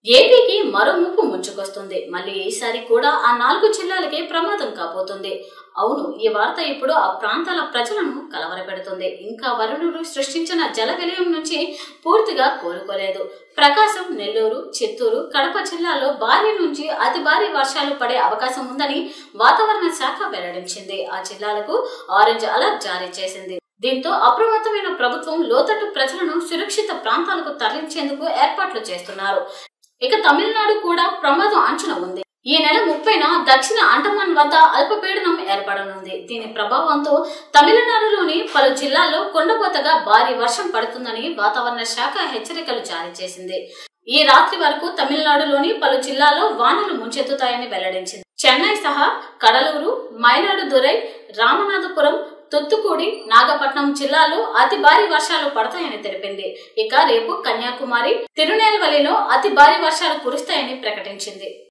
ఏపీకి మరో ముప్పు ముంచుకొస్తుంది మళ్ళీ ఈసారి కూడా ఆ నాలుగు జిల్లాలకే ప్రమాదం కాబోతుంది అవును ఈ వార్త ఇప్పుడు ఆ ప్రాంతాల ప్రజలను కలవరపెడుతుంది ఇంకా వరుణుడు సృష్టించిన జల విలయం నుంచి పూర్తిగా కోలుకోలేదు ప్రకాశం నెల్లూరు చిత్తూరు కడప జిల్లాలో భారీ నుంచి అతి భారీ వర్షాలు పడే అవకాశం ఉందని వాతావరణ శాఖ వెల్లడించింది ఆ జిల్లాలకు ఆరెంజ్ అలర్ట్ జారీ చేసింది దీంతో అప్రమత్తమైన ప్రభుత్వం లోతట్టు ప్రజలను సురక్షిత ప్రాంతాలకు తరలించేందుకు ఏర్పాట్లు చేస్తున్నారు ఇక తమిళనాడు కూడా ప్రమాదం అంచున ఉంది ఈ నెల ముప్పైన దక్షిణ అండమాన్ వద్ద అల్పపీడనం ఏర్పడనుంది దీని ప్రభావంతో తమిళనాడులోని పలు జిల్లాల్లో కొండపోతగా భారీ వర్షం పడుతుందని వాతావరణ శాఖ హెచ్చరికలు జారీ చేసింది ఈ రాత్రి వరకు తమిళనాడులోని పలు జిల్లాల్లో వానలు ముంచెత్తుతాయని వెల్లడించింది చెన్నై సహా కడలూరు మైలాడుదురై రామనాథపురం తుత్తుకూడి నాగపట్నం జిల్లాలో అతి భారీ వర్షాలు పడతాయని తెలిపింది ఇక రేపు కన్యాకుమారి తిరునేల్వలిలో అతి భారీ వర్షాలు కురుస్తాయని ప్రకటించింది